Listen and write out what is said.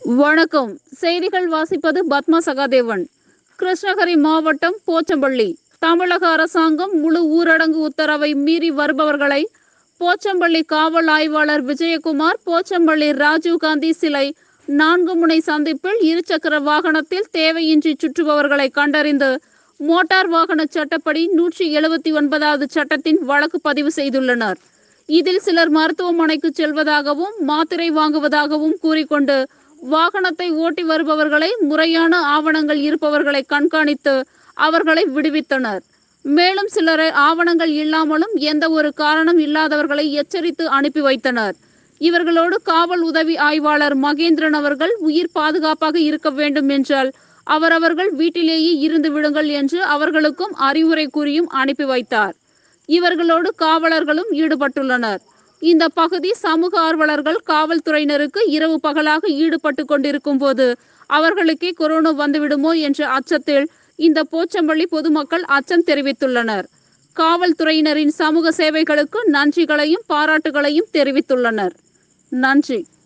வணக்கம் செய்திகள் வாசிப்பது பத்மா சகாதேவன் கிருஷ்ணகிரி மாவட்டம் போச்சம்பள்ளி தமிழக அரசாங்கம் முழு ஊரடங்கு உத்தரவை மீறி வருபவர்களை போச்சம்பள்ளி காவல் ஆய்வாளர் விஜயகுமார் போச்சம்பள்ளி ராஜீவ்காந்தி சிலை நான்கு முனை சந்திப்பில் இருசக்கர வாகனத்தில் தேவையின்றி சுற்றுபவர்களை கண்டறிந்து மோட்டார் வாகன சட்டப்படி நூற்றி எழுபத்தி ஒன்பதாவது சட்டத்தின் வழக்கு பதிவு செய்துள்ளனர் இதில் சிலர் மருத்துவமனைக்கு செல்வதாகவும் மாத்திரை வாங்குவதாகவும் கூறிக்கொண்டு வாகனத்தை ஓட்டி வருபவர்களை முறையான ஆவணங்கள் இருப்பவர்களை கண்காணித்து அவர்களை விடுவித்தனர் மேலும் சிலரை ஆவணங்கள் இல்லாமலும் எந்த ஒரு காரணம் இல்லாதவர்களை எச்சரித்து அனுப்பி வைத்தனர் இவர்களோடு காவல் உதவி ஆய்வாளர் மகேந்திரன் அவர்கள் உயிர் பாதுகாப்பாக இருக்க வேண்டும் என்றால் அவரவர்கள் வீட்டிலேயே இருந்து விடுங்கள் என்று அவர்களுக்கும் அறிவுரை கூறியும் அனுப்பி வைத்தார் இவர்களோடு காவலர்களும் ஈடுபட்டுள்ளனர் இந்த பகுதி சமூக ஆர்வலர்கள் காவல்துறையினருக்கு இரவு பகலாக ஈடுபட்டு கொண்டிருக்கும் போது அவர்களுக்கே கொரோனா வந்துவிடுமோ என்ற அச்சத்தில் இந்த போச்சம்பள்ளி பொதுமக்கள் அச்சம் தெரிவித்துள்ளனர் காவல்துறையினரின் சமூக சேவைகளுக்கு நன்றிகளையும் பாராட்டுகளையும் தெரிவித்துள்ளனர் நன்றி